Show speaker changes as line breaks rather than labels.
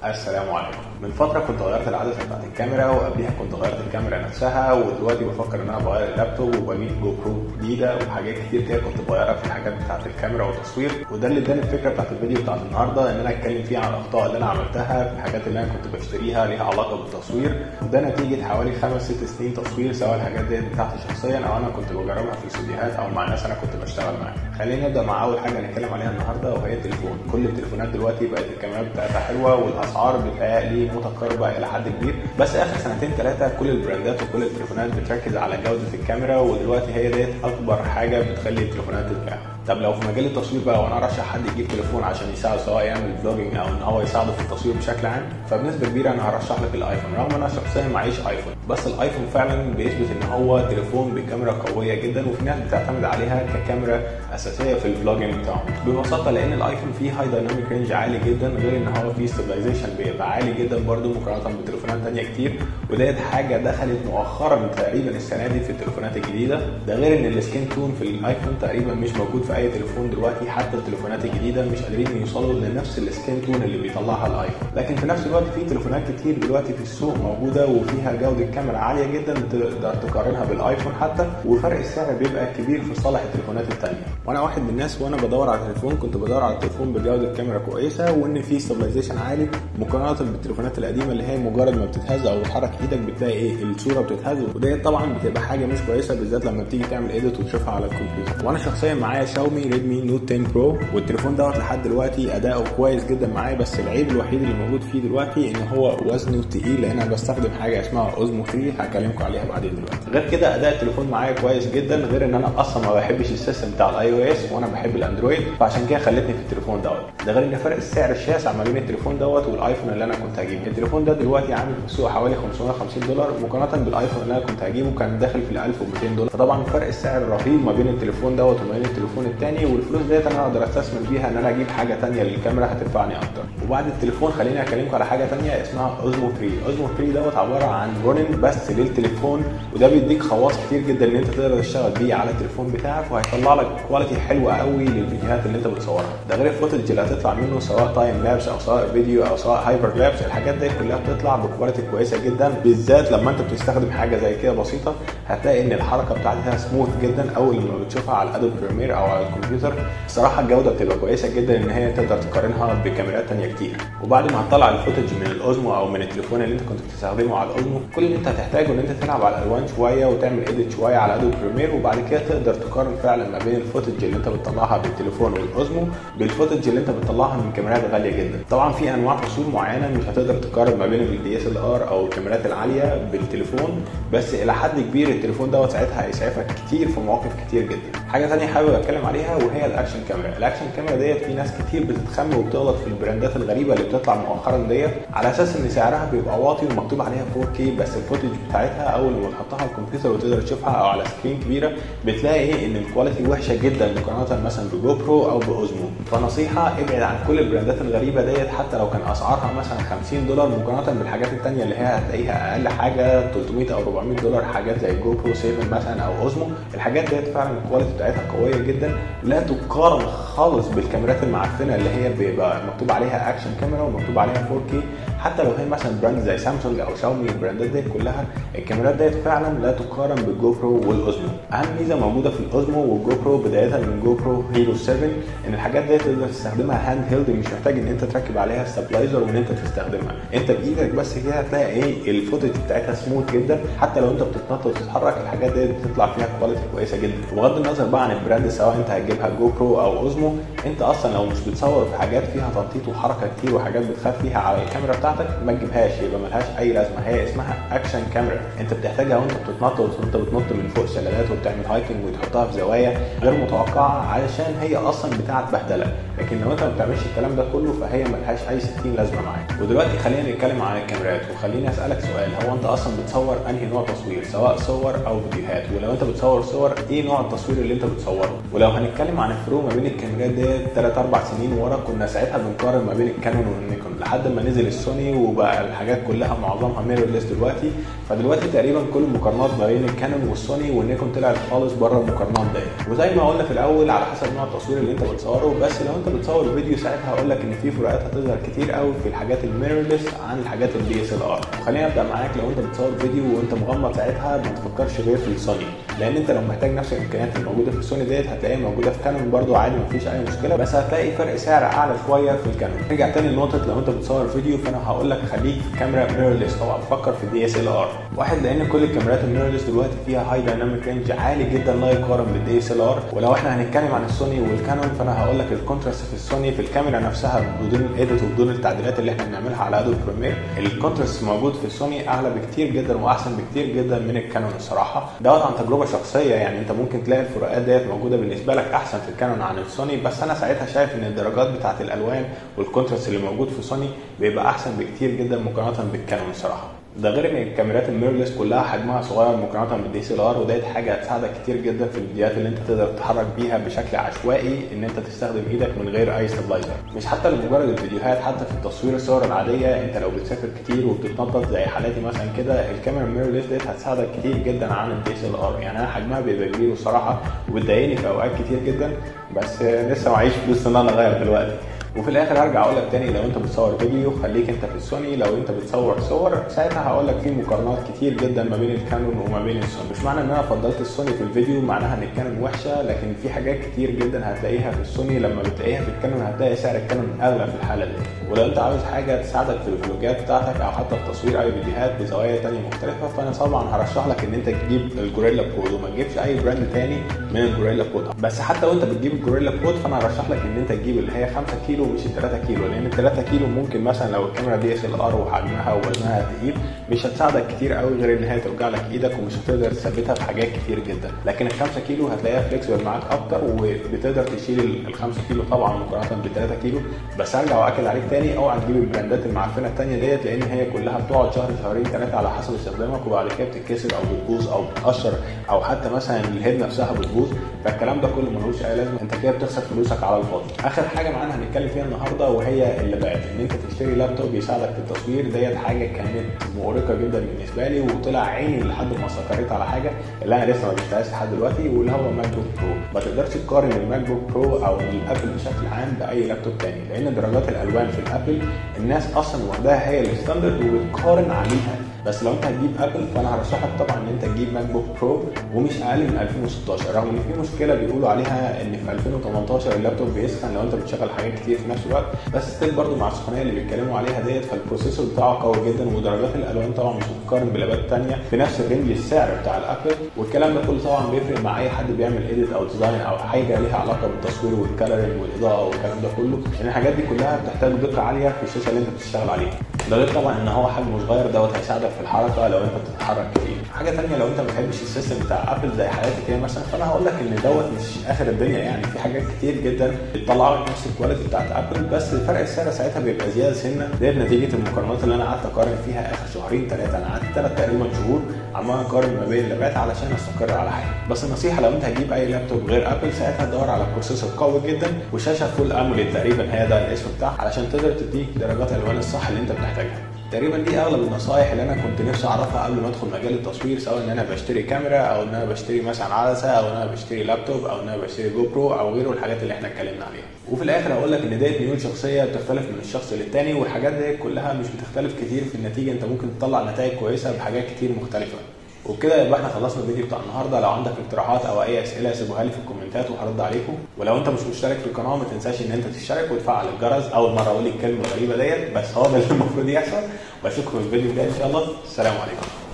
السلام عليكم من فتره كنت غيرت العدسه بتاعت الكاميرا وقبليها كنت غيرت الكاميرا نفسها ودلوقتي بفكر ان انا اغير اللابتوب وبجيب جو برو جديده وحاجات كتير كده كنت بغيرها في الحاجات بتاعت الكاميرا والتصوير وده اللي اداني الفكره بتاعت الفيديو بتاعت النهارده ان انا اتكلم فيه عن الاخطاء اللي انا عملتها في الحاجات اللي انا كنت بشتريها ليها علاقه بالتصوير وده نتيجه حوالي خمس ست سنين تصوير سواء الحاجات ديت بتاعتي شخصيا او انا كنت بجربها في استوديوهات او مع ناس انا كنت بشتغل معاهم خلينا نبدا مع اول حاجه هنتكلم عليها النهارده وهي التليفون كل التليفونات دلوقتي بقت الكاميرات بتاعتها حلوه والاسعار بتهيألي متقاربه الى حد كبير بس اخر سنتين ثلاثه كل البراندات وكل التليفونات بتركز على جوده الكاميرا ودلوقتي هي ديت اكبر حاجه بتخلي التليفونات تتباع طب لو في مجال التصوير بقى وانا ارشح حد يجيب تليفون عشان يساعده سواء يعمل فلوجينج او ان هو يساعده في التصوير بشكل عام فبنسبه كبيره انا هرشح لك الايفون رغم ان انا شخصيا معيش ايفون بس الايفون فعلا بيثبت ان هو تليفون بكاميرا قويه جدا وفي ناس بتعتمد عليها ككاميرا اساسيه في الفلوجينج بتاعهم ببساطه لان الايفون فيه هاي دايناميك رينج عالي جدا غير ان هو فيه ستابلايزيشن بيبقى عالي جدا برده مقارنه بتليفونات ثانيه كتير وديت حاجه دخلت مؤخرا تقريبا السنه دي في التليفونات الجديده ده غير ان السكين تون في الايفون تقريبا مش موجود في اي تليفون دلوقتي حتى التليفونات الجديده مش قادرين يوصلوا لنفس السكين تون اللي بيطلعها الايفون لكن في نفس الوقت في تليفونات كتير دلوقتي في السوق موجوده وفيها جوده كاميرا عاليه جدا تقدر تقارنها بالايفون حتى وفرق السعر بيبقى كبير في صالح التليفونات الثانيه وانا واحد من الناس وانا بدور على تليفون كنت بدور على تليفون بجوده كاميرا كويسه وان فيه ستابلايزيشن عالي مقارنه بالتليفونات القديمه اللي هي مجرد ما بتتهز او بتحرك ايدك بتلاقي ايه الصوره بتتهز وديت طبعا بتبقى حاجه مش كويسه بالذات لما بتيجي تعمل ايديت وتشوفها على الكمبيوتر وانا شخصيا معايا شاومي ريدمي نوت 10 برو والتليفون دوت لحد دلوقتي اداؤه كويس جدا معايا بس العيب الوحيد اللي موجود فيه دلوقتي ان هو وزنه تقيل لان انا بستخدم حاجه اسمها اوزمو 3 هكلمكم عليها بعدين دلوقتي غير كده اداء التليفون معايا كويس جدا غير ان انا اصلا ما بحبش السيستم بتاع الاي او اس وانا بحب الاندرويد فعشان كده خلتني في التليفون دوت ده غير ان فرق السعر الشاسع ما بين التليفون دوت والايفون اللي انا كنت هجيبه التليفون ده دلوقتي عامل في السوق حوالي 550 دولار مقارنه بالايفون اللي انا كنت هجيبه كان داخل في ال 1200 دولار فطبعا فرق السعر رهيب ما بين التليفون دوت وما بين التليفون الثاني والفلوس ديت انا اقدر استثمر بيها ان انا اجيب حاجه ثانيه للكاميرا هتنفعني اكتر وبعد التليفون خليني اكلمكم على حاجه ثانيه اسمها اوزمو 3 اوزمو 3 دوت عباره عن رونين بس للتليفون وده بيديك خواص كتير جدا ان انت تقدر تشتغل بيه على التليفون بتاعك وهيطلع لك كواليتي حلوه قوي للفيديوهات اللي انت بتصورها ده غير الفوتج اللي هتطلع منه سواء تايم لابس او سواء فيديو او سواء هايبر لابس الحاجات دي كلها بتطلع بكواليتي كويسه جدا بالذات لما انت بتستخدم حاجه زي كده بسيطه هتلاقي ان الحركه بتاعتها سموث جدا اول لما بتشوفها على الادوب بريمير او على الكمبيوتر الصراحه الجوده بتبقى كويسه جدا ان هي تقدر تقارنها بكاميرات ثانيه كتير وبعد ما هتطلع الفوتج من الاوزمو او من التليفون اللي انت كنت بتستخدمه على الاوزمو كل اللي انت هتحتاجه ان انت تلعب على الالوان شويه وتعمل ايديت شويه على ادوب بريمير وبعد كده تقدر تقارن فعلا ما بين الفوتج اللي انت بتطلعها بالتليفون والاوزمو بالفوتج اللي انت بتطلعها من كاميرات غاليه جدا طبعا في انواع تصوير معينه مش هتقدر تقارن ما بين الدي اس ال ار او الكاميرات العاليه بالتليفون بس الى حد كبير التليفون دوت ساعتها هيسعفك كتير في مواقف كتير جدا حاجه ثانيه حابب اتكلم عليها وهي الاكشن كاميرا الاكشن كاميرا ديت في ناس كتير بتتخم وبتغلط في البراندات الغريبه اللي بتطلع مؤخرا ديت على اساس ان سعرها بيبقى واطي ومكتوب عليها 4K بس الفوتج بتاعتها اول ما تحطها على الكمبيوتر وتقدر تشوفها او على سكرين كبيره بتلاقي ايه ان الكواليتي وحشه جدا مقارنه مثلا بجو برو او باوزمو فنصيحه ابعد عن كل البراندات الغريبه ديت حتى لو كان اسعارها مثلا 50 دولار مقارنه بالحاجات الثانيه اللي هي هتلاقيها اقل حاجه 300 او 400 دولار حاجات زي جو برو 7 مثلا او اوزمو الحاجات ديت فعلا الكواليتي بتاعتها قويه جدا لا تقارن خالص بالكاميرات المعفنه اللي هي بيبقى مكتوب عليها اكشن كاميرا ومكتوب عليها 4K حتى لو هي مثلا براند زي سامسونج او شاومي البراندات ديت كلها الكاميرات ديت فعلا لا تقارن بالجو برو والاوزمو اهم ميزه موجوده في الاوزمو والجو برو بدايه من جو برو هيرو 7 ان الحاجات ديت تقدر تستخدمها هاند هيلد مش محتاج ان انت تركب عليها ستابلايزر وان انت تستخدمها انت بايدك بس كده هتلاقي ايه الفوتج بتاعتها سموث جدا حتى لو انت بتتنطط وتتحرك الحاجات ديت بتطلع فيها كواليتي كويسه جدا وبغض النظر بقى عن البراند سواء انت هتجيبها جو برو او اوزمو انت اصلا لو مش بتصور في حاجات فيها تنطيط وحركه كتير وحاجات بتخاف فيها على الكاميرا بتاعتك ما تجيبهاش يبقى ملهاش اي لازمه هي اسمها اكشن كاميرا انت بتحتاجها وانت بتتنطط وانت بتنط من فوق شلالات وبتعمل هايكنج وتحطها في زوايا غير متوقعه علشان هي اصلا بتاعت بهدله لكن لو انت ما بتعملش الكلام ده كله فهي ملهاش اي 60 لازمه معاك ودلوقتي خلينا نتكلم عن الكاميرات وخليني اسالك سؤال هو انت اصلا بتصور انهي نوع تصوير سواء صور او فيديوهات ولو انت بتصور صور ايه نوع التصوير اللي انت بتصوره ولو هنتكلم عن الفروق ما بين الكاميرات ديت 3 4 سنين ورا كنا ساعتها بنقارن ما بين الكانون والنيكون لحد ما نزل السوني وبقى الحاجات كلها معظمها ميرورلس دلوقتي فدلوقتي تقريبا كل المقارنات ما بين الكانون والسوني والنيكون طلعت خالص بره المقارنات ديت وزي ما قلنا في الاول على حسب نوع التصوير اللي انت بتصوره بس لو انت بتصور فيديو ساعتها هقول لك ان في فروقات هتظهر كتير قوي في الحاجات الميرورلس عن الحاجات الدي اس ال ار خليني ابدا معاك لو انت بتصور فيديو وانت مغمض ساعتها ما تفكرش غير في السوني لان انت لو محتاج نفس الامكانيات الموجوده في السوني ديت هتلاقيها موجوده في كانون برده عادي مفيش اي مشكله بس هتلاقي فرق سعر اعلى شويه في الكانون نرجع تاني لنقطه لو انت بتصور فيديو فانا هقول لك خليك في كاميرا ميرورلس او افكر في دي اس ال ار واحد لان كل الكاميرات الميرورلس دلوقتي فيها هاي دايناميك رينج عالي جدا لا يقارن بالدي اس ال ار ولو احنا هنتكلم عن السوني والكانون فانا هقول لك الكونتراست في السوني في الكاميرا نفسها بدون الايديت وبدون التعديلات اللي احنا بنعملها على ادوب بريمير الكونتراست موجود في السوني اعلى بكتير جدا واحسن بكتير جدا من الكانون الصراحه دوت عن تجربه شخصيه يعني انت ممكن تلاقي الفروقات ديت موجوده بالنسبه لك احسن في الكانون عن السوني بس انا ساعتها شايف ان الدرجات بتاعه الالوان والكونتراست اللي موجود في سوني بيبقى احسن بكتير جدا مقارنه بالكانون الصراحه ده غير ان الكاميرات الميرلس كلها حجمها صغير مقارنه بالدي سي ال ار وديت حاجه هتساعدك كتير جدا في الفيديوهات اللي انت تقدر تتحرك بيها بشكل عشوائي ان انت تستخدم ايدك من غير اي ستابلايزر مش حتى لمجرد الفيديوهات حتى في التصوير الصور العاديه انت لو بتسافر كتير وبتتنطط زي حالاتي مثلا كده الكاميرا الميرلس ديت هتساعدك كتير جدا عن الدي سي ال ار يعني انا حجمها بيبقى كبير الصراحه وبتضايقني في اوقات كتير جدا بس لسه معيش فلوس ان انا اغير دلوقتي وفي الاخر هرجع اقول لك تاني لو انت بتصور فيديو خليك انت في السوني لو انت بتصور صور ساعتها هقول لك في مقارنات كتير جدا ما بين الكانون وما بين السوني مش معنى ان انا فضلت السوني في الفيديو معناها ان الكانون وحشه لكن في حاجات كتير جدا هتلاقيها في السوني لما بتلاقيها في الكانون هتلاقي سعر الكانون اغلى في الحاله دي ولو انت عاوز حاجه تساعدك في الفلوجات بتاعتك او حتى في تصوير اي فيديوهات بزوايا تانية مختلفه فانا طبعا هرشح لك ان انت تجيب الجوريلا بود وما تجيبش اي براند تاني من الجوريلا بود بس حتى وانت بتجيب الجوريلا بود فانا هرشح لك ان انت تجيب اللي هي 5 كيلو مش ال 3 كيلو لان ال 3 كيلو ممكن مثلا لو الكاميرا دي اس ال ار وحجمها ووزنها تقيل مش هتساعدك كتير قوي غير ان هي توجع لك ايدك ومش هتقدر تثبتها في حاجات كتير جدا لكن ال 5 كيلو هتلاقيها فليكسبل معاك اكتر وبتقدر تشيل ال 5 كيلو طبعا مقارنه بال 3 كيلو بس هرجع واكد عليك تاني اوعى تجيب البراندات المعفنه الثانيه ديت لان هي كلها بتقعد شهر شهرين ثلاثه على حسب استخدامك وبعد كده بتتكسر او بتبوظ او بتقشر او حتى مثلا الهيد نفسها بتبوظ فالكلام ده كله ملوش اي لازمه انت كده بتخسر فلوسك على الفاضي اخر حاجه معانا هنتكلم فيها النهارده وهي اللابات ان انت تشتري لابتوب يساعدك في التصوير ديت حاجه كانت مؤرقه جدا بالنسبه لي وطلع عيني لحد ما استقريت على حاجه اللي انا لسه ما جبتهاش لحد دلوقتي واللي هو ماك بوك برو ما تقدرش تقارن الماك بوك برو او الابل بشكل عام باي لابتوب تاني لان درجات الالوان في الابل الناس اصلا واخداها هي الستاندرد وبتقارن عليها بس لو انت هتجيب ابل فانا هرشح لك طبعا ان انت تجيب ماك بوك برو ومش اقل من 2016 رغم ان في مشكله بيقولوا عليها ان في 2018 اللابتوب بيسخن لو انت بتشغل حاجات كتير في نفس الوقت بس ستيل برضو مع السخونيه اللي بيتكلموا عليها ديت فالبروسيسور بتاعه قوي جدا ودرجات الالوان طبعا مش بتقارن بلابات ثانيه في نفس الرينج السعر بتاع الابل والكلام ده كله طبعا بيفرق مع اي حد بيعمل ايديت او ديزاين او حاجه ليها علاقه بالتصوير والكالرنج والاضاءه والكلام ده كله لان الحاجات دي كلها بتحتاج دقه عاليه في الشاشه اللي انت بتشتغل عليها ده غير طبعا ان هو حجمه صغير دوت هيساعدك في الحركه لو انت بتتحرك كتير حاجه ثانيه لو انت ما بتحبش السيستم بتاع ابل زي حالاتي كده مثلا فانا هقول لك ان دوت مش اخر الدنيا يعني في حاجات كتير جدا بتطلع لك نفس الكواليتي بتاعت ابل بس فرق السعر ساعتها بيبقى زياده سنه ديت نتيجه المقارنات اللي انا قعدت اقارن فيها اخر شهرين ثلاثه انا قعدت ثلاث تقريبا شهور عمال اقارن ما بين اللابات علشان استقر على حاجه بس النصيحه لو انت هتجيب اي لابتوب غير ابل ساعتها دور على بروسيسور قوي جدا وشاشه فول اموليد تقريبا هي ده الاسم بتاعها علشان تقدر تديك درجات الالوان الصح اللي انت بتحتاجها تقريبا دي اغلب النصائح اللي انا كنت نفسي اعرفها قبل ما ادخل مجال التصوير سواء ان انا بشتري كاميرا او ان انا بشتري مثلا عدسه او ان انا بشتري لابتوب او ان انا بشتري جو برو او غيره الحاجات اللي احنا اتكلمنا عليها وفي الاخر هقول لك ان ديت ميول شخصيه بتختلف من الشخص للتاني والحاجات دي كلها مش بتختلف كتير في النتيجه انت ممكن تطلع نتائج كويسه بحاجات كتير مختلفه وبكده يبقى احنا خلصنا الفيديو بتاع النهارده لو عندك اقتراحات او اي اسئله سيبوها لي في الكومنتات وهرد عليكم ولو انت مش مشترك في القناه ما تنساش ان انت تشترك وتفعل الجرس اول مره اقول الكلمه الغريبه ديت بس هو ده اللي المفروض يحصل واشوفكم في الفيديو الجاي ان شاء الله السلام عليكم